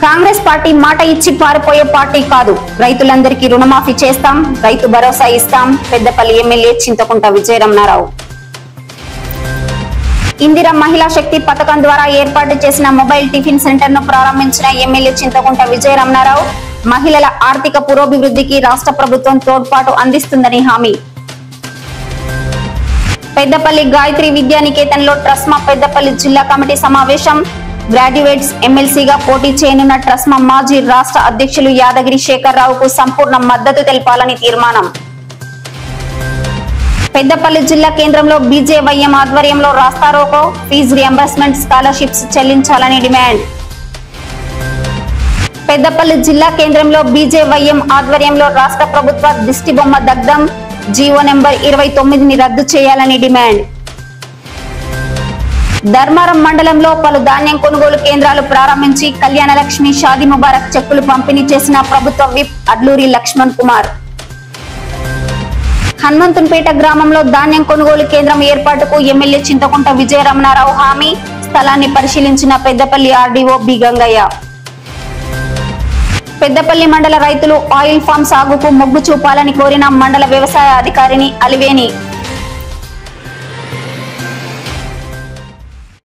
Congress party మాట ఇచ్చి పారిపోయే పార్టీ కాదు రైతులందరికీ రుణమాఫీ చేస్తాం రైతు భరోసా ఇస్తాం పెద్దపల్లి ఎమ్మెల్యే చింతకుంట విజయరమణారావు ఇందిరా మహిళా శక్తి పథకం ద్వారా ఏర్పాటు చేసిన మొబైల్ టిఫిన్ సెంటర్ ను ప్రారంభించిన ఎమ్మెల్యే చింతకుంట విజయరమణారావు మహిళల ఆర్థిక పురోభివృద్ధికి రాష్ట్ర ప్రభుత్వం తోడ్పాటు అందిస్తుందని హామీ పెద్దపల్లి గాయత్రి విద్యానికేతన్లో ట్రస్మా పెద్దపల్లి జిల్లా కమిటీ సమావేశం గ్రాడ్యుయేట్స్ ఎమ్మెల్సీగా పోటీ చేయనున్న ట్రస్మా మాజీ రాష్ట్ర అధ్యక్షులు యాదగిరి శేఖర్ రావుకు సంపూర్ణ మద్దతు తెలపాలని తీర్మానం పెద్దపల్లి జిల్లా కేంద్రంలో బీజేవైఎం ఆధ్వర్యంలో రాస్తారోకో ఫీజు రియంబర్స్మెంట్ స్కాలర్షిప్స్ చెల్లించాలని డిమాండ్ పెద్దపల్లి జిల్లా కేంద్రంలో బీజేవైఎం ఆధ్వర్యంలో రాష్ట్ర ప్రభుత్వ దిష్టిబొమ్మ దగ్ధం జీవో నెంబర్ ఇరవై తొమ్మిదిని రద్దు చేయాలని డిమాండ్ ధర్మారం మండలంలో పలు ధాన్యం కొనుగోలు కేంద్రాలు ప్రారంభించి కళ్యాణ లక్ష్మి షాదీ ముబారక్ చెక్కులు పంపిణీ చేసిన ప్రభుత్వ విప్ అడ్లూరి లక్ష్మణ్ కుమార్ హనుమంతునిపేట గ్రామంలో ధాన్యం కొనుగోలు కేంద్రం ఏర్పాటుకు ఎమ్మెల్యే చింతకుంట విజయరమణారావు హామీ స్థలాన్ని పరిశీలించిన పెద్దపల్లి ఆర్డీఓ బి గంగయ్య పెద్దపల్లి మండల రైతులు ఆయిల్ ఫామ్ సాగుకు మొగ్గు చూపాలని కోరిన మండల వ్యవసాయ అధికారిని అలివేని